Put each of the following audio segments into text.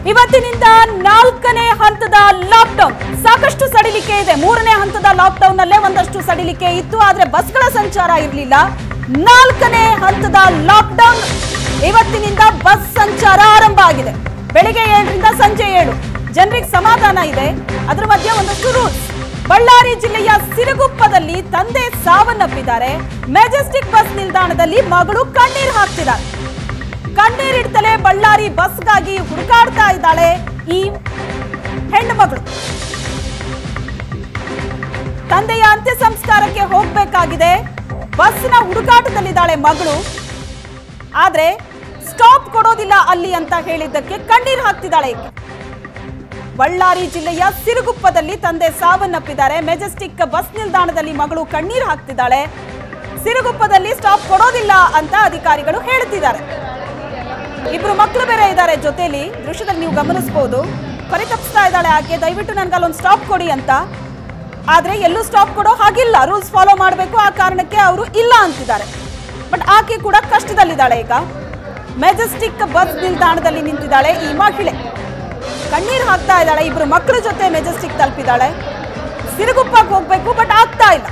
ಇವತ್ತಿನಿಂದ ನಾಲ್ಕನೇ ಹಂತದ ಲಾಕ್ಡೌನ್ ಸಾಕಷ್ಟು ಸಡಿಲಿಕೆ ಇದೆ ಮೂರನೇ ಹಂತದ ಲಾಕ್ಡೌನ್ ನಲ್ಲೇ ಒಂದಷ್ಟು ಸಡಿಲಿಕೆ ಇತ್ತು ಆದ್ರೆ ಬಸ್ಗಳ ಸಂಚಾರ ಇರಲಿಲ್ಲ ನಾಲ್ಕನೇ ಹಂತದ ಲಾಕ್ಡೌನ್ ಇವತ್ತಿನಿಂದ ಬಸ್ ಸಂಚಾರ ಆರಂಭ ಆಗಿದೆ ಬೆಳಿಗ್ಗೆ ಏಳರಿಂದ ಸಂಜೆ ಏಳು ಜನರಿಗೆ ಸಮಾಧಾನ ಇದೆ ಅದರ ಮಧ್ಯೆ ಒಂದಷ್ಟು ರೂಲ್ಸ್ ಬಳ್ಳಾರಿ ಜಿಲ್ಲೆಯ ಸಿರುಗುಪ್ಪದಲ್ಲಿ ತಂದೆ ಸಾವನ್ನಪ್ಪಿದ್ದಾರೆ ಮೆಜೆಸ್ಟಿಕ್ ಬಸ್ ನಿಲ್ದಾಣದಲ್ಲಿ ಮಗಳು ಕಣ್ಣೀರು ಹಾಕ್ತಿದ್ದಾರೆ ಕಣ್ಣೀರಿಡ್ತಲೇ ಬಳ್ಳಾರಿ ಬಸ್ಗಾಗಿ ಹುಡುಕಾಡ್ತಾ ಇದ್ದಾಳೆ ಈ ಹೆಣ್ಣು ಮಗಳು ತಂದೆಯ ಅಂತ್ಯ ಸಂಸ್ಕಾರಕ್ಕೆ ಹೋಗ್ಬೇಕಾಗಿದೆ ಬಸ್ನ ಹುಡುಕಾಟದಲ್ಲಿದ್ದಾಳೆ ಮಗಳು ಆದ್ರೆ ಸ್ಟಾಪ್ ಕೊಡೋದಿಲ್ಲ ಅಲ್ಲಿ ಅಂತ ಹೇಳಿದ್ದಕ್ಕೆ ಕಣ್ಣೀರು ಹಾಕ್ತಿದ್ದಾಳೆ ಈಕೆ ಬಳ್ಳಾರಿ ಜಿಲ್ಲೆಯ ಸಿರುಗುಪ್ಪದಲ್ಲಿ ತಂದೆ ಸಾವನ್ನಪ್ಪಿದ್ದಾರೆ ಮೆಜೆಸ್ಟಿಕ್ ಬಸ್ ನಿಲ್ದಾಣದಲ್ಲಿ ಮಗಳು ಕಣ್ಣೀರು ಹಾಕ್ತಿದ್ದಾಳೆ ಸಿರುಗುಪ್ಪದಲ್ಲಿ ಸ್ಟಾಪ್ ಕೊಡೋದಿಲ್ಲ ಅಂತ ಅಧಿಕಾರಿಗಳು ಹೇಳ್ತಿದ್ದಾರೆ ಇಬ್ರು ಮಕ್ಕಳು ಬೇರೆ ಇದ್ದಾರೆ ಜೊತೆಲಿ ದೃಶ್ಯದಲ್ಲಿ ನೀವು ಗಮನಿಸಬಹುದು ಪರಿತಪಿಸ್ತಾ ಇದ್ದಾಳೆ ಆಕೆ ದಯವಿಟ್ಟು ನನ್ಗೆ ಅಲ್ಲೊಂದು ಸ್ಟಾಪ್ ಕೊಡಿ ಅಂತ ಆದ್ರೆ ಎಲ್ಲೂ ಸ್ಟಾಪ್ ಕೊಡೋ ಹಾಗಿಲ್ಲ ರೂಲ್ಸ್ ಫಾಲೋ ಮಾಡಬೇಕು ಆ ಕಾರಣಕ್ಕೆ ಅವರು ಇಲ್ಲ ಅಂತಿದ್ದಾರೆ ಬಟ್ ಆಕೆ ಕೂಡ ಕಷ್ಟದಲ್ಲಿದ್ದಾಳೆ ಈಗ ಮೆಜೆಸ್ಟಿಕ್ ಬಸ್ ನಿಲ್ದಾಣದಲ್ಲಿ ನಿಂತಿದ್ದಾಳೆ ಈ ಮಹಿಳೆ ಕಣ್ಣೀರು ಹಾಕ್ತಾ ಇದ್ದಾಳೆ ಇಬ್ರು ಮಕ್ಕಳ ಜೊತೆ ಮೆಜೆಸ್ಟಿಕ್ ತಲುಪಿದ್ದಾಳೆ ಸಿರುಗುಪ್ಪಕ್ಕೆ ಹೋಗ್ಬೇಕು ಬಟ್ ಆಗ್ತಾ ಇಲ್ಲ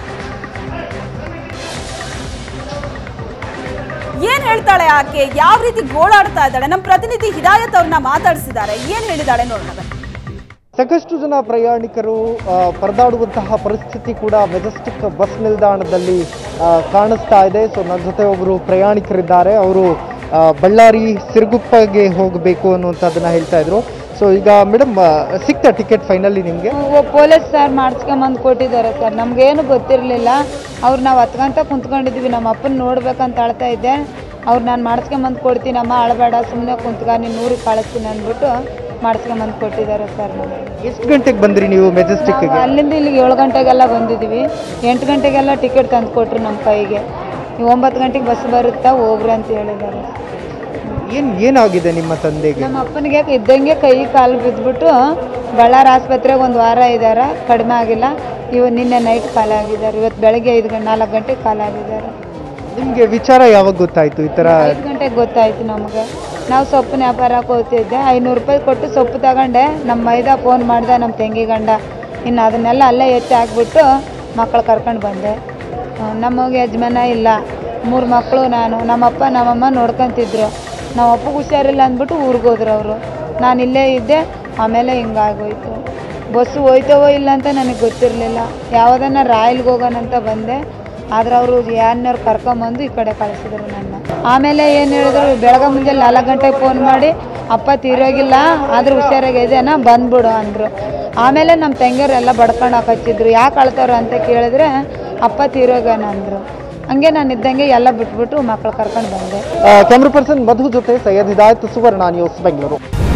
ಏನ್ ಹೇಳ್ತಾಳೆ ಆಕೆ ಯಾವ ರೀತಿ ಗೋಳಾಡ್ತಾ ಇದ್ದಾಳೆ ನಮ್ಮ ಪ್ರತಿನಿಧಿ ಹಿದಾಯತ್ ಅವ್ರನ್ನ ಮಾತಾಡಿಸಿದ್ದಾರೆ ಏನ್ ಹೇಳಿದಾಳೆ ನೋಡೋಣ ಬನ್ನಿ. ಸಾಕಷ್ಟು ಜನ ಪ್ರಯಾಣಿಕರು ಆ, ಪರದಾಡುವಂತಹ ಪರಿಸ್ಥಿತಿ ಕೂಡ ಮೆಜೆಸ್ಟಿಕ್ ಬಸ್ ನಿಲ್ದಾಣದಲ್ಲಿ ಆ, ಕಾಣಿಸ್ತಾ ಇದೆ ಸೊ ನನ್ನ ಜೊತೆ ಒಬ್ಬರು ಪ್ರಯಾಣಿಕರಿದ್ದಾರೆ ಅವರು ಆ, ಬಳ್ಳಾರಿ ಸಿರುಗುಪ್ಪಗೆ ಹೋಗಬೇಕು ಅನ್ನುವಂಥದ್ದನ್ನ ಹೇಳ್ತಾ ಇದ್ರು ಸೊ ಈಗ ಮೇಡಮ್ ಸಿಕ್ತಾ ಟಿಕೆಟ್ ಫೈನಲಿ ನಿಮಗೆ ಪೊಲೀಸ್ ಸರ್ ಮಾಡಿಸ್ಕೊಂಬಂದು ಕೊಟ್ಟಿದ್ದಾರೆ ಸರ್ ನಮಗೇನು ಗೊತ್ತಿರಲಿಲ್ಲ ಅವ್ರು ನಾವು ಹತ್ಕೊಂತ ಕುಂತ್ಕೊಂಡಿದ್ವಿ ನಮ್ಮ ಅಪ್ಪನ ನೋಡ್ಬೇಕಂತ ಅಳ್ತಾ ಇದ್ದೆ ಅವ್ರು ನಾನು ಮಾಡಿಸ್ಕೊಂಬಂದು ಕೊಡ್ತೀನಮ್ಮ ಅಳಬೇಡ ಸುಮ್ಮನೆ ಕುಂತ್ಕ ನೀನು ಊರಿಗೆ ಕಳಿಸ್ತೀನಿ ಅಂದ್ಬಿಟ್ಟು ಮಾಡಿಸ್ಕೊಂಬಂದು ಕೊಟ್ಟಿದ್ದಾರೆ ಸರ್ ನಮಗೆ ಎಷ್ಟು ಗಂಟೆಗೆ ಬಂದ್ರಿ ನೀವು ಮೆಜೆಸ್ಟಿಕ್ಗೆ ನಾವು ಅಲ್ಲಿಂದ ಇಲ್ಲಿಗೆ ಏಳು ಗಂಟೆಗೆಲ್ಲ ಬಂದಿದ್ವಿ ಎಂಟು ಗಂಟೆಗೆಲ್ಲ ಟಿಕೆಟ್ ತಂದು ಕೊಟ್ರು ನಮ್ಮ ಕೈಗೆ ನೀವು ಒಂಬತ್ತು ಗಂಟೆಗೆ ಬಸ್ ಬರುತ್ತಾ ಹೋಗ್ರಿ ಅಂತ ಹೇಳಿದ್ದಾರೆ ಏನು ಏನಾಗಿದೆ ನಿಮ್ಮ ತಂದೆಗೆ ನಮ್ಮ ಅಪ್ಪನಿಗೆ ಇದ್ದಂಗೆ ಕೈ ಕಾಲು ಬಿದ್ದುಬಿಟ್ಟು ಬಳ್ಳಾರಿ ಆಸ್ಪತ್ರೆಗೆ ಒಂದು ವಾರ ಇದ್ದಾರೆ ಕಡಿಮೆ ಆಗಿಲ್ಲ ಇವ ನಿನ್ನೆ ನೈಟ್ ಕಾಲಾಗಿದ್ದಾರೆ ಇವತ್ತು ಬೆಳಗ್ಗೆ ಐದು ಗಂಟೆ ನಾಲ್ಕು ಗಂಟೆಗೆ ಕಾಲಾಗಿದ್ದಾರೆ ನಿಮಗೆ ವಿಚಾರ ಯಾವಾಗ ಗೊತ್ತಾಯ್ತು ಈ ಥರ ಐದು ಗಂಟೆಗೆ ಗೊತ್ತಾಯ್ತು ನಮಗೆ ನಾವು ಸೊಪ್ಪಿನ ವ್ಯಾಪಾರಕ್ಕೆ ಹೋಗ್ತಿದ್ದೆ ಐನೂರು ರೂಪಾಯಿ ಕೊಟ್ಟು ಸೊಪ್ಪು ತಗೊಂಡೆ ನಮ್ಮ ಮೈದಾ ಫೋನ್ ಮಾಡ್ದೆ ನಮ್ಮ ತಂಗಿ ಗಂಡ ಇನ್ನು ಅದನ್ನೆಲ್ಲ ಅಲ್ಲೇ ಎತ್ತಿ ಹಾಕ್ಬಿಟ್ಟು ಮಕ್ಕಳು ಕರ್ಕೊಂಡು ಬಂದೆ ಆ, ನಮಗೆ ಯಜಮಾನ ಇಲ್ಲ ಮೂರು ಮಕ್ಕಳು ನಾನು ನಮ್ಮಪ್ಪ ನಮ್ಮಮ್ಮ ನೋಡ್ಕೊಂತಿದ್ರು ನಮ್ಮ ಅಪ್ಪಗೆ ಹುಷಾರಿಲ್ಲ ಅಂದ್ಬಿಟ್ಟು ಊರಿಗೆ ಹೋದ್ರು ಅವರು ನಾನು ಇಲ್ಲೇ ಇದ್ದೆ ಆಮೇಲೆ ಹಿಂಗಾಗೋಯ್ತು ಬಸ್ಸು ಹೋಯ್ತವೋ ಇಲ್ಲ ಅಂತ ನನಗೆ ಗೊತ್ತಿರಲಿಲ್ಲ ಯಾವುದನ್ನ ರಾಯಲ್ಗೆ ಹೋಗೋಣಂತ ಬಂದೆ ಆದ್ರೆ ಅವರು ಯಾರನ್ನವ್ರು ಕರ್ಕೊಂಬಂದು ಈ ಕಡೆ ಕಳಿಸಿದ್ರು ನನ್ನ ಆಮೇಲೆ ಏನು ಹೇಳಿದ್ರು ಬೆಳಗ್ಗೆ ಮುಂಜಾನೆ ನಾಲ್ಕು ಗಂಟೆಗೆ ಫೋನ್ ಮಾಡಿ ಅಪ್ಪ ತೀರೋಗಿಲ್ಲ ಆದ್ರೆ ಹುಷಾರಾಗಿದೆನಾ ಬಂದ್ಬಿಡು ಅಂದರು ಆಮೇಲೆ ನಮ್ಮ ತಂಗಿಯರೆಲ್ಲ ಬಡ್ಕೊಂಡು ಹಚ್ಚಿದ್ರು ಯಾಕೆ ಅಳ್ತಾರ ಅಂತ ಕೇಳಿದ್ರೆ ಅಪ್ಪ ತೀರೋಗ್ಯಾನ ಅಂದರು ಹಂಗೆ ನಾನು ಇದ್ದಂಗೆ ಎಲ್ಲ ಬಿಟ್ಬಿಟ್ಟು ಮಕ್ಳು ಕರ್ಕೊಂಡು ಬಂದೆ ಕ್ಯಾಮ್ರಾ ಪರ್ಸನ್ ಮಧು ಜೊತೆ ಸೈಯದ್ ಹಿದಾಯತ್ ಸುವರ್ಣ ನ್ಯೂಸ್ ಬೆಂಗಳೂರು